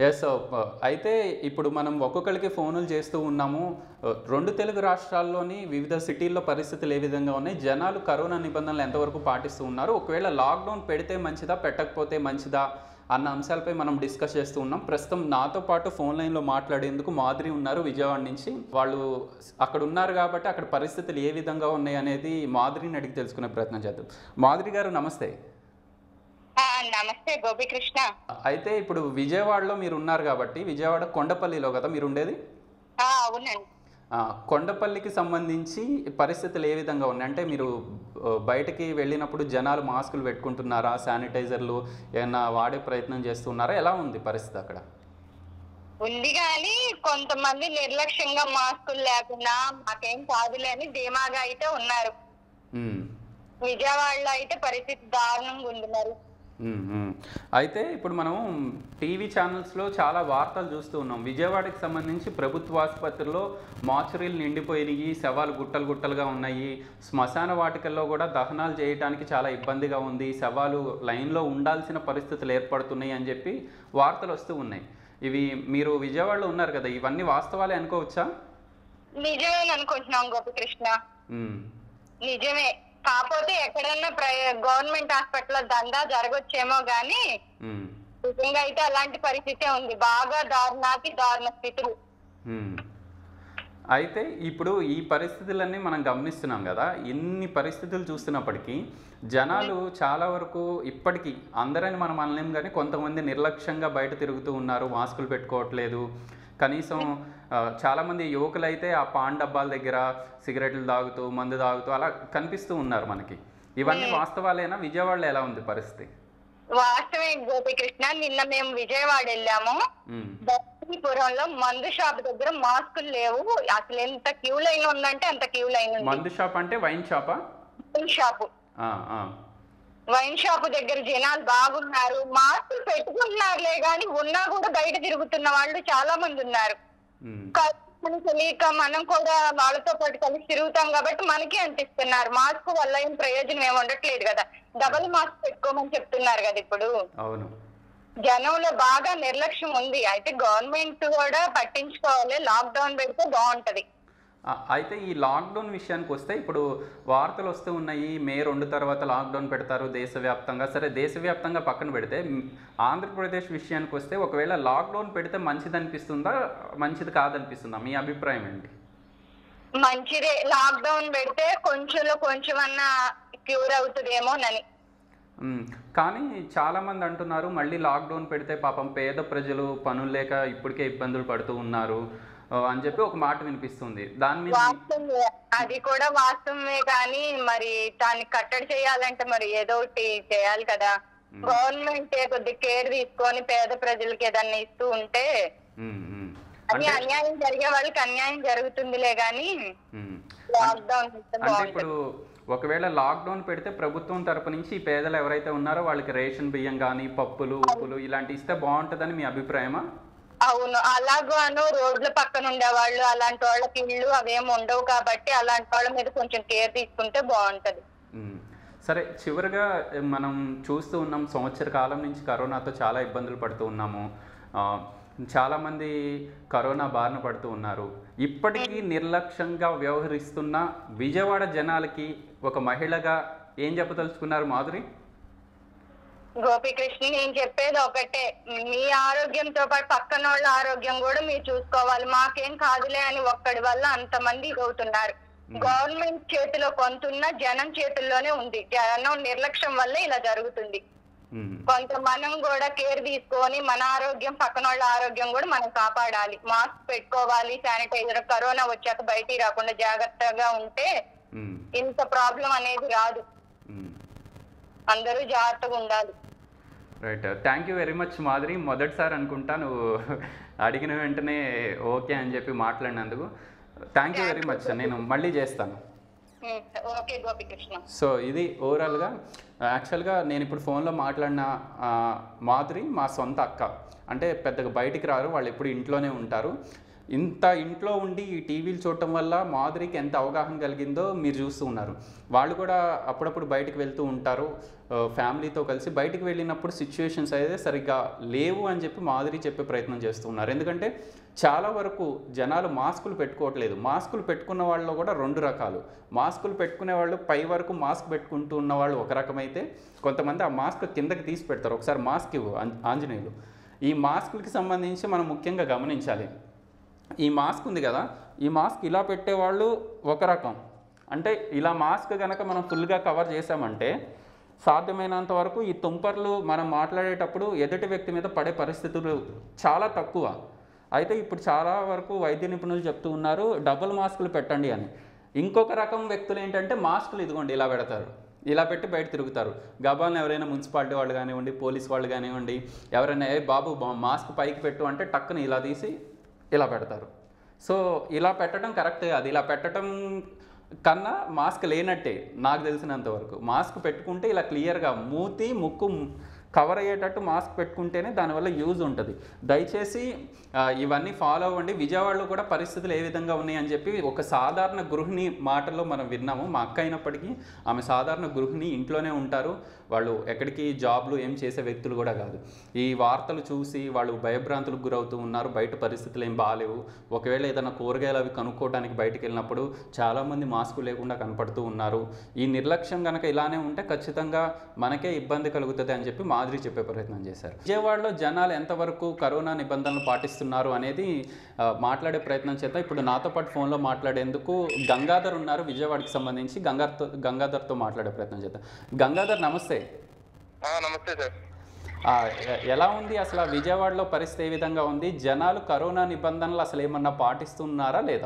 Yes అయితే ఇప్పుడు మనం ఒక్కొక్కరికి ఫోనులు చేస్తూ ఉన్నాము Uh, రెండు తెలుగు రాష్ట్రాల్లోని వివిధ సిటీల్లో పరిస్థితులు ఏ విధంగా ఉన్నాయి జనాలు కరోనా నిబంధనలు ఎంతవరకు పాటిస్తూ ఉన్నారు ఒకవేళ లాక్డౌన్ పెడితే మంచిదా పెట్టకపోతే మంచిదా అన్న అంశాలపై మనం డిస్కస్ చేస్తూ ఉన్నాం ప్రస్తుతం నాతో పాటు ఫోన్ లైన్లో మాట్లాడేందుకు మాదిరి ఉన్నారు విజయవాడ నుంచి వాళ్ళు అక్కడ ఉన్నారు కాబట్టి అక్కడ పరిస్థితులు ఏ విధంగా ఉన్నాయి అనేది మాదిరిని అడిగి తెలుసుకునే ప్రయత్నం చేద్దాం మాదిరి గారు నమస్తే ఆ, నమస్తే గోపికృష్ణ అయితే ఇప్పుడు విజయవాడలో మీరు ఉన్నారు కాబట్టి విజయవాడ కొండపల్లిలో కదా మీరు ఉండేది ఆ, అవునండి ఆ, కొండపల్లికి సంబంధించి పరిస్థితులు ఏ విధంగా ఉన్నాయి అంటే మీరు ఆ, బయటకి వెళ్ళినప్పుడు జనాలు మాస్కులు పెట్టుకుంటున్నారా శానిటైజర్లు ఏమన్నా వాడే ప్రయత్నం చేస్తున్నారా ఎలా ఉంది పరిస్థితి అక్కడ ఉంది కానీ కొంతమంది నిర్లక్ష్యంగా మాస్కులు లేకుండా మాకేం కాదులే అని ధీమాగా అయితే ఉన్నారు ఉమ్, విజయవాడలో అయితే పరిస్థితి దారుణంగా ఉంది మరి ఉమ్, ఉమ్. అయితే ఇప్పుడు మనం టీవీ ఛానల్స్లో చాలా వార్తలు చూస్తూ ఉన్నాం విజయవాడకి సంబంధించి ప్రభుత్వ ఆసుపత్రిలో మాచురీలు నిండిపోయినాయి శవాలు గుట్టలు గుట్టలుగా ఉన్నాయి శ్మశాన వాటికల్లో కూడా దహనాలు చేయడానికి చాలా ఇబ్బందిగా ఉంది శవాలు లైన్లో ఉండాల్సిన పరిస్థితులు ఏర్పడుతున్నాయి అని చెప్పి వార్తలు వస్తూ ఉన్నాయి ఇవి మీరు విజయవాడలో ఉన్నారు కదా ఇవన్నీ వాస్తవాలే అనుకోవచ్చా నిజమే అనుకుంటున్నాం గోపికృష్ణ ఉమ్, నిజమే కాకపోతే ఎక్కడన్నా గవర్నమెంట్ హాస్పిటల్ దందా జరగొచ్చేమో గానీ ఉమ్, నిజంగా అయితే అలాంటి పరిస్థితే ఉంది బాగా దారుణాతి దారుణ స్థితులు ఉమ్. అయితే ఇప్పుడు ఈ పరిస్థితులన్నీ మనం గమనిస్తున్నాం కదా ఇన్ని పరిస్థితులు చూస్తున్నప్పటికీ జనాలు చాలా వరకు ఇప్పటికీ అందరని మనం అనలేం కానీ కొంతమంది నిర్లక్ష్యంగా బయట తిరుగుతూ ఉన్నారు మాస్కులు పెట్టుకోవట్లేదు కనీసం ఆ, చాలామంది యువకులు అయితే ఆ పాన్ డబ్బాల దగ్గర సిగరెట్లు తాగుతూ మందు తాగుతూ అలా కనిపిస్తూ ఉన్నారు మనకి ఇవన్నీ వాస్తవాలేనా విజయవాడలో ఎలా ఉంది పరిస్థితి వాస్తవే గోపికృష్ణ నిన్న మేము విజయవాడ వెళ్ళాము ఉమ్, దర్శనీపురంలో మందు షాప్ దగ్గర మాస్కులు లేవు అసలు ఎంత క్యూ లైన్ ఉందంటే అంత క్యూ లైన్ ఉంది మందు షాప్ అంటే వైన్ షాపా వైన్ షాప్ ఆ, ఆ. వైన్ షాప్ దగ్గర జనాలు బాగున్నారు మాస్కులు పెట్టుకుంటున్నారులే గాని ఉన్నా కూడా బయట తిరుగుతున్న వాళ్ళు చాలా మంది ఉన్నారు ఉమ్. మనం తెలియక మనం కూడా వాళ్ళతో పాటు కలిసి తిరుగుతాం కాబట్టి మనకి అనిపిస్తున్నారు మాస్క్ వల్ల ఏం ప్రయోజనం ఏమి ఉండట్లేదు కదా డబల్ మాస్క్ పెట్టుకోమని చెప్తున్నారు కదా ఇప్పుడు అవును జనంలో బాగా నిర్లక్ష్యం ఉంది అయితే గవర్నమెంట్ కూడా పట్టించుకోవాలి లాక్డౌన్ పెడితే బాగుంటది ఆ, అయితే ఈ లాక్డౌన్ విషయానికి వస్తే ఇప్పుడు వార్తలు వస్తూ ఉన్నాయి మే రెండు తర్వాత లాక్డౌన్ పెడతారు దేశవ్యాప్తంగా సరే దేశవ్యాప్తంగా పక్కన పెడితే మ్, ఆంధ్రప్రదేశ్ విషయానికి వస్తే ఒకవేళ లాక్డౌన్ పెడితే మంచిది అనిపిస్తుందా మంచిది కాదనిపిస్తుందా మీ అభిప్రాయం ఏంటి మంచిదే లాక్డౌన్ పెడితే కొంచెంలో కొంచెం అన్నా క్యూర్ అవుతుందేమోనని మ్, కానీ చాలామంది అంటున్నారు మళ్ళీ లాక్డౌన్ పెడితే పాపం పేద ప్రజలు పనులు లేక ఇప్పటికే ఇబ్బందులు పడుతూ ఉన్నారు ఆ, అని చెప్పి ఒక మాట వినిపిస్తుంది దాని మీద వాస్తవమే అది కూడా వాస్తవమే కానీ మరి దాన్ని కట్టడి చేయాలంటే మరి ఏదో ఒకటి చేయాలి కదా గవర్నమెంట్ కొద్ది కేర్ తీసుకొని పేద ప్రజలకి ఏదన్నా ఇస్తూ ఉంటే మ్, మ్. అది అంటే అన్యాయం జరిగే వాళ్ళకి అన్యాయం జరుగుతుందిలే గాని మ్. లాక్డౌన్ పెడితే అంటే బాగుంటుంది ఇప్పుడు ఒకవేళ లాక్డౌన్ పెడితే ప్రభుత్వం తరపు నుంచి ఈ పేదలు ఎవరైతే ఉన్నారో వాళ్ళకి రేషన్ బియ్యం కానీ పప్పులు ఉప్పులు ఇలాంటి ఇస్తే బాగుంటుందని మీ అభిప్రాయమా అవును అలాగాను రోడ్ల పక్కన ఉండేవాళ్ళు అలాంటి వాళ్ళకి ఇల్లు అవేం ఉండవు కాబట్టి అలాంటి వాళ్ళ మీద కొంచెం కేర్ తీసుకుంటే బాగుంటది మ్మ్. సరే చివరిగా ఏ, మనం చూస్తూ ఉన్నాం సంవత్సర కాలం నుంచి కరోనాతో చాలా ఇబ్బందులు పడుతూ ఉన్నాము ఆ, చాలామంది కరోనా బారిన పడుతూ ఉన్నారు ఇప్పటికీ నిర్లక్ష్యంగా వ్యవహరిస్తున్న విజయవాడ జనాలకి ఒక మహిళగా ఏం చెప్పదలుచుకున్నారు మాధురి గోపికృష్ణ నేను చెప్పేది ఒకటే మీ ఆరోగ్యంతో పాటు పక్కన వాళ్ళ ఆరోగ్యం కూడా మీరు చూసుకోవాలి మాకేం కాదులే అని ఒక్కడి వల్ల అంతమంది ఇదవుతున్నారు గవర్నమెంట్ చేతిలో కొంతున్న జనం చేతుల్లోనే ఉంది జనం నిర్లక్ష్యం వల్ల ఇలా జరుగుతుంది మ్మ్. కొంత మనం కూడా కేర్ తీసుకొని మన ఆరోగ్యం పక్కన వాళ్ళ ఆరోగ్యం కూడా మనం కాపాడాలి మాస్క్ పెట్టుకోవాలి శానిటైజర్ కరోనా వచ్చాక బయటికి రాకుండా జాగ్రత్తగా ఉంటే మ్మ్. ఇంత ప్రాబ్లం అనేది రాదు మ్మ్. అందరూ జాగ్రత్తగా ఉండాలి right thank you very much Madhuri మొదటిసారి అనుకుంటా నువ్వు అడిగిన వెంటనే ఓకే అని చెప్పి మాట్లాడినందుకు థ్యాంక్ యూ వెరీ మచ్ నేను మళ్ళీ చేస్తాను ఉమ్, ఓకే గోపికృష్ణ సో ఇది ఓవరాల్గా యాక్చువల్గా నేను ఇప్పుడు ఫోన్లో మాట్లాడిన ఆ, మాధురి మా సొంత అక్క అంటే పెద్దగా బయటికి రారు వాళ్ళు ఎప్పుడు ఇంట్లోనే ఉంటారు ఇంత ఇంట్లో ఉండి ఈ టీవీలు చూడటం వల్ల మాధురికి ఎంత అవగాహన కలిగిందో మీరు చూస్తూ ఉన్నారు వాళ్ళు కూడా అప్పుడప్పుడు బయటకు వెళ్తూ ఉంటారు ఆ, ఫ్యామిలీతో కలిసి బయటికి వెళ్ళినప్పుడు సిచ్యువేషన్స్ అయితే సరిగ్గా లేవు అని చెప్పి మాధురి చెప్పే ప్రయత్నం చేస్తూ ఉన్నారు ఎందుకంటే చాలా వరకు జనాలు మాస్కులు పెట్టుకోవట్లేదు మాస్కులు పెట్టుకున్న వాళ్ళలో కూడా రెండు రకాలు మాస్కులు పెట్టుకునే వాళ్ళు పై వరకు మాస్క్ పెట్టుకుంటూ ఉన్న వాళ్ళు ఒక రకమైతే కొంతమంది ఆ మాస్క్ కిందకి తీసి పెడతారు ఒకసారి మాస్క్ ఇవ్వు ఆం- ఆంజనేయులు ఈ మాస్కులకి సంబంధించి మనం ముఖ్యంగా గమనించాలి ఈ మాస్క్ ఉంది కదా ఈ మాస్క్ ఇలా పెట్టేవాళ్ళు ఒక రకం అంటే ఇలా మాస్క్ కనుక మనం ఫుల్గా కవర్ చేసామంటే సాధ్యమైనంత వరకు ఈ తుంపర్లు మనం మాట్లాడేటప్పుడు ఎదుటి వ్యక్తి మీద పడే పరిస్థితులు చాలా తక్కువ అయితే ఇప్పుడు చాలా వరకు వైద్య నిపుణులు చెప్తూ ఉన్నారు డబుల్ మాస్కులు పెట్టండి అని ఇంకొక రకం వ్యక్తులు ఏంటంటే మాస్కులు ఇదిగోండి ఇలా పెడతారు ఇలా పెట్టి బయట తిరుగుతారు గబాలను ఎవరైనా మున్సిపాలిటీ వాళ్ళు కానివ్వండి పోలీస్ వాళ్ళు కానివ్వండి ఎవరైనా ఏ బాబు బా- మాస్క్ పైకి పెట్టు అంటే టక్కున ఇలా తీసి ఇలా పెడతారు సో ఇలా పెట్టడం కరెక్ట్ కాదు ఇలా పెట్టడం కన్నా మాస్క్ లేనట్టే నాకు తెలిసినంత వరకు మాస్క్ పెట్టుకుంటే ఇలా క్లియర్గా మూతి ముక్కు కవర్ అయ్యేటట్టు మాస్క్ పెట్టుకుంటేనే దానివల్ల యూజ్ ఉంటుంది దయచేసి ఆ, ఇవన్నీ ఫాలో అవ్వండి విజయవాడలో కూడా పరిస్థితులు ఏ విధంగా ఉన్నాయి అని చెప్పి ఒక సాధారణ గృహిణి మాటల్లో మనం విన్నాము మా అక్క అయినప్పటికీ ఆమె సాధారణ గృహిణి ఇంట్లోనే ఉంటారు వాళ్ళు ఎక్కడికి జాబ్లు ఏం చేసే వ్యక్తులు కూడా కాదు ఈ వార్తలు చూసి వాళ్ళు భయభ్రాంతులకు గురవుతూ ఉన్నారు బయట పరిస్థితులు ఏం బాగాలేవు ఒకవేళ ఏదైనా కూరగాయలు అవి కనుక్కోవడానికి బయటికి వెళ్ళినప్పుడు చాలామంది మాస్కు లేకుండా కనపడుతూ ఉన్నారు ఈ నిర్లక్ష్యం కనుక ఇలానే ఉంటే ఖచ్చితంగా మనకే ఇబ్బంది కలుగుతుంది అని చెప్పి మాదిరి చెప్పే ప్రయత్నం చేశారు విజయవాడలో జనాలు ఎంతవరకు కరోనా నిబంధనలు పాటిస్తున్నారు అనేది ఆ, మాట్లాడే ప్రయత్నం చేద్దాం ఇప్పుడు నాతో పాటు ఫోన్లో మాట్లాడేందుకు గంగాధర్ ఉన్నారు విజయవాడకి సంబంధించి గంగాధర్తో గంగాధర్తో మాట్లాడే ప్రయత్నం చేద్దాం గంగాధర్ నమస్తే ఆ, నమస్తే సార్ ఆ, ఎ- ఎలా ఉంది అసలు ఆ విజయవాడలో పరిస్థితి ఏ విధంగా ఉంది జనాలు కరోనా నిబంధనలు అసలు ఏమన్నా పాటిస్తున్నారా లేదా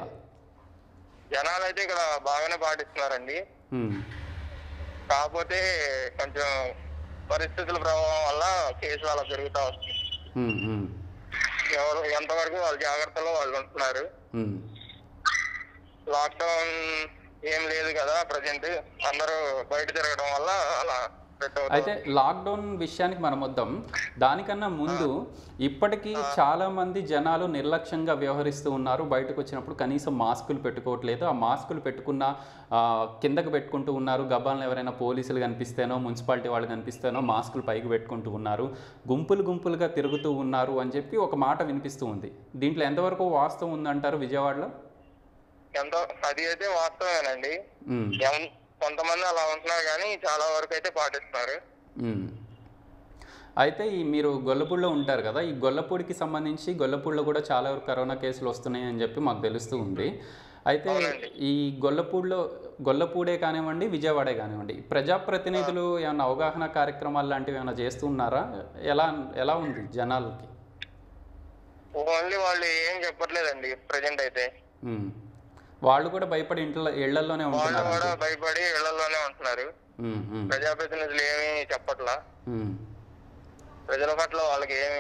జనాలు అయితే ఇక్కడ బాగానే పాటిస్తున్నారండి ఉమ్, కాకపోతే కొంచెం పరిస్థితుల ప్రభావం వల్ల కేసులు అలా పెరుగుతా వస్తుంది ఉమ్, ఉమ్, ఎవరు ఎంతవరకు వాళ్ళ జాగ్రత్తలో వాళ్ళు ఉంటున్నారు ఉమ్. లాక్డౌన్ ఏం లేదు కదా ప్రజెంట్ అందరూ బయట తిరగడం వల్ల అలా సెట్ అయితే అవుతుంది లాక్డౌన్ విషయానికి మనం వద్దాం దానికన్నా ముందు ఇప్పటికీ చాలా మంది జనాలు నిర్లక్ష్యంగా వ్యవహరిస్తూ ఉన్నారు బయటకు వచ్చినప్పుడు కనీసం మాస్కులు పెట్టుకోవట్లేదు ఆ మాస్కులు పెట్టుకున్న ఆ, కిందకు పెట్టుకుంటూ ఉన్నారు గబాలను ఎవరైనా పోలీసులు కనిపిస్తేనో మున్సిపాలిటీ వాళ్ళు కనిపిస్తేనో మాస్కులు పైకి పెట్టుకుంటూ ఉన్నారు గుంపులు గుంపులుగా తిరుగుతూ ఉన్నారు అని చెప్పి ఒక మాట వినిపిస్తూ ఉంది దీంట్లో ఎంతవరకు వాస్తవం ఉందంటారు విజయవాడలో ఎంతో అది అయితే వాస్తవేనండి ఉమ్, ఎం- కొంతమంది అలా ఉంటున్నారు కానీ చాలా వరకు అయితే పాటిస్తున్నారు మ్మ్. అయితే ఈ మీరు గొల్లపూడిలో ఉంటారు కదా ఈ గొల్లపూడికి సంబంధించి గొల్లపూడిలో కూడా చాలా వరకు కరోనా కేసులు వస్తున్నాయి అని చెప్పి మాకు తెలుస్తూ ఉంది అయితే అవునండి. ఈ గొల్లపూడిలో గొల్లపూడే కానివ్వండి విజయవాడే కానివ్వండి ప్రజాప్రతినిధులు ఏమైనా అవగాహన కార్యక్రమాలు లాంటివి ఏమైనా చేస్తున్నారా ఎలా ఎలా ఉంది జనాలకి ఓన్లీ వాళ్ళు ఏం చెప్పట్లేదండి ప్రజెంట్ అయితే మ్మ్. వాళ్ళు కూడా భయపడి ఇంట్లో ఇళ్లలోనే వాళ్ళు ఉంటున్నారు కూడా భయపడి ఇళ్లలోనే ఉంటున్నారు మ్మ్, మ్మ్, ప్రజాప్రతినిధులు ఏమీ చెప్పట్లా మ్మ్. ప్రజల పట్ల వాళ్ళకి ఏమి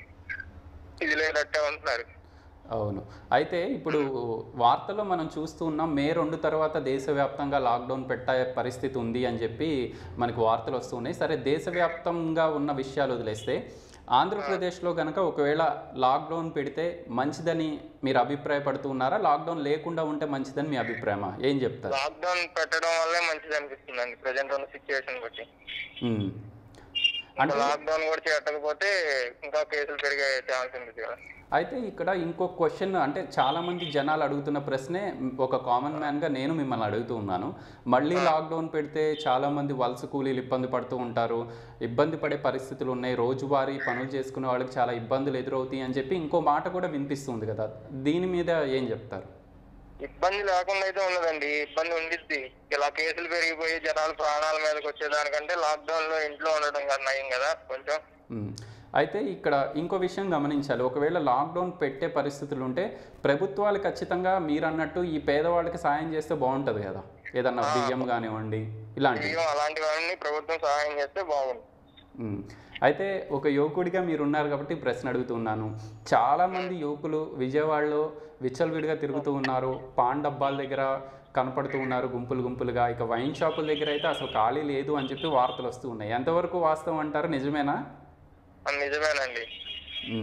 ఇది లేనట్టే ఉంటున్నారు అవును అయితే ఇప్పుడు వార్తల్లో మనం చూస్తూ ఉన్నాం మే రెండు తర్వాత దేశవ్యాప్తంగా లాక్డౌన్ పెట్టే పరిస్థితి ఉంది అని చెప్పి మనకు వార్తలు వస్తున్నాయి సరే దేశవ్యాప్తంగా ఉన్న విషయాలు వదిలేస్తే ఆంధ్రప్రదేశ్లో కనుక ఒకవేళ లాక్డౌన్ పెడితే మంచిదని మీరు అభిప్రాయపడుతూ ఉన్నారా లాక్డౌన్ లేకుండా ఉంటే మంచిదని మీ అభిప్రాయమా ఏం చెప్తారు లాక్డౌన్ పెట్టడం వల్లే మంచిది అనిపిస్తుందండి ప్రజెంట్ ఉన్న సిచ్యువేషన్ బట్టి ఉమ్. అంటే లాక్డౌన్ కూడా చేయకపోతే ఇంకా కేసులు పెరిగే ఛాన్స్ ఉంది కదా అయితే ఇక్కడ ఇంకో క్వశ్చన్ అంటే చాలామంది జనాలు అడుగుతున్న ప్రశ్నే ఒక కామన్ మ్యాన్గా నేను మిమ్మల్ని అడుగుతూ ఉన్నాను మళ్ళీ లాక్డౌన్ పెడితే చాలామంది వలస కూలీలు ఇబ్బంది పడుతూ ఉంటారు ఇబ్బంది పడే పరిస్థితులు ఉన్నాయి రోజువారీ పనులు చేసుకునే వాళ్ళకి చాలా ఇబ్బందులు ఎదురవుతాయి అని చెప్పి ఇంకో మాట కూడా వినిపిస్తుంది కదా దీని మీద ఏం చెప్తారు ఇబ్బంది లేకుండా అయితే ఉండదండి ఇబ్బంది ఉండిద్ది ఇలా కేసులు పెరిగిపోయి జనాలు ప్రాణాల మీదకి వచ్చేదానికంటే లాక్డౌన్ లో ఇంట్లో ఉండడం కన్నా నయం కదా కొంచెం ఉమ్. అయితే ఇక్కడ ఇంకో విషయం గమనించాలి ఒకవేళ లాక్డౌన్ పెట్టే పరిస్థితులు ఉంటే ప్రభుత్వాలు ఖచ్చితంగా మీరు అన్నట్టు ఈ పేదవాళ్ళకి సాయం చేస్తే బాగుంటుంది కదా ఏదన్నా బియ్యం కానివ్వండి ఇలాంటివి బియ్యం అలాంటివన్నీ ప్రభుత్వం సహాయం చేస్తే బాగుంది ఉమ్. అయితే ఒక యువకుడిగా మీరు ఉన్నారు కాబట్టి ఈ ప్రశ్న అడుగుతున్నాను చాలామంది యువకులు విజయవాడలో విచ్చలవిడిగా తిరుగుతూ ఉన్నారు పాన్ డబ్బాల దగ్గర కనపడుతూ ఉన్నారు గుంపులు గుంపులుగా ఇక వైన్ షాపుల దగ్గర అయితే అసలు ఖాళీ లేదు అని చెప్పి వార్తలు వస్తూ ఉన్నాయి ఎంతవరకు వాస్తవం అంటారు నిజమేనా అది నిజమేనండి ఉమ్.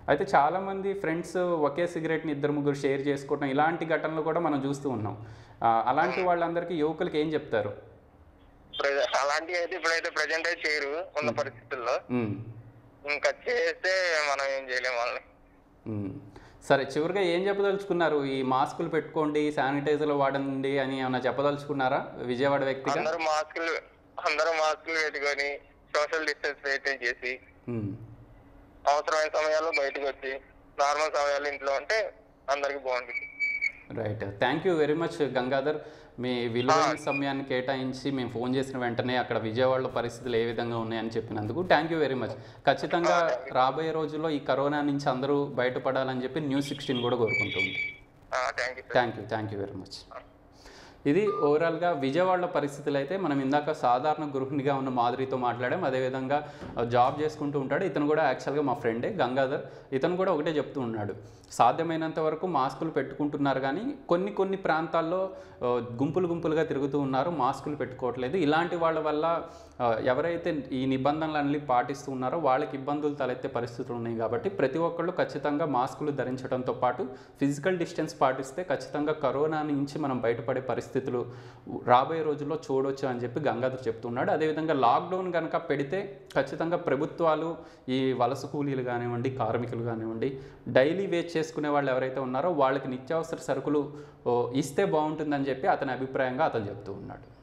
అయితే చాలామంది ఫ్రెండ్స్ ఒకే సిగరెట్ని ఇద్దరు ముగ్గురు షేర్ చేసుకోవడం ఇలాంటి ఘటనలు కూడా మనం చూస్తూ ఉన్నాం ఆ, అలాంటి వాళ్ళందరికీ యువకులకి ఏం చెప్తారు ప్రెజ- అలాంటివి అయితే ఇప్పుడైతే ప్రజెంట్ అయితే చేయరు ఉన్న పరిస్థితుల్లో ఉమ్, ఇంకా చేస్తే మనం ఏం చేయలేం వాళ్ళని ఉమ్. సరే చివరిగా ఏం చెప్పదలుచుకున్నారు ఈ మాస్కులు పెట్టుకోండి శానిటైజర్లు వాడండి అని ఏమైనా చెప్పదలుచుకున్నారా విజయవాడ వ్యక్తిగా అందరూ మాస్కులు అందరూ మాస్కులు పెట్టుకొని సోషల్ డిస్టెన్స్ మెయింటైన్ చేసి ఉమ్. అవసరమైన సమయాల్లో బయటకు వచ్చి నార్మల్ సమయాల్లో ఇంట్లో ఉంటే అందరికి బాగుంటుంది right thank you very much Gangadhar మీ విలువైన సమయాన్ని కేటాయించి మేము ఫోన్ చేసిన వెంటనే అక్కడ విజయవాడలో పరిస్థితులు ఏ విధంగా ఉన్నాయని చెప్పినందుకు థ్యాంక్ యూ వెరీ మచ్ ఖచ్చితంగా రాబోయే రోజుల్లో ఈ కరోనా నుంచి అందరూ బయటపడాలని చెప్పి న్యూస్ సిక్స్టీన్ కూడా కోరుకుంటుంది thank you thank you thank you very much ఇది ఓవరాల్గా విజయవాడలో పరిస్థితులు అయితే మనం ఇందాక సాధారణ గృహిణిగా ఉన్న మాధురితో మాట్లాడాం అదేవిధంగా జాబ్ చేసుకుంటూ ఉంటాడు ఇతను కూడా యాక్చువల్గా మా ఫ్రెండే గంగాధర్ ఇతను కూడా ఒకటే చెప్తూ ఉన్నాడు సాధ్యమైనంత వరకు మాస్కులు పెట్టుకుంటున్నారు కానీ కొన్ని కొన్ని ప్రాంతాల్లో ఆ, గుంపులు గుంపులుగా తిరుగుతూ ఉన్నారు మాస్కులు పెట్టుకోవట్లేదు ఇలాంటి వాళ్ళ వల్ల ఆ, ఎవరైతే ఈ నిబంధనలన్నీ పాటిస్తూ ఉన్నారో వాళ్ళకి ఇబ్బందులు తలెత్తే పరిస్థితులు ఉన్నాయి కాబట్టి ప్రతి ఒక్కళ్ళు ఖచ్చితంగా మాస్కులు ధరించడంతో పాటు ఫిజికల్ డిస్టెన్స్ పాటిస్తే ఖచ్చితంగా కరోనా నుంచి మనం బయటపడే పరిస్థితులు రాబోయే రోజుల్లో చూడొచ్చు అని చెప్పి గంగాధర్ చెప్తున్నాడు అదేవిధంగా లాక్డౌన్ కనుక పెడితే ఖచ్చితంగా ప్రభుత్వాలు ఈ వలస కూలీలు కానివ్వండి కార్మికులు కానివ్వండి డైలీ వేజ్ చేసుకునే వాళ్ళు ఎవరైతే ఉన్నారో వాళ్ళకి నిత్యావసర సరుకులు ఓ, ఇస్తే బాగుంటుందని చెప్పి అతని అభిప్రాయంగా అతను చెప్తూ ఉన్నాడు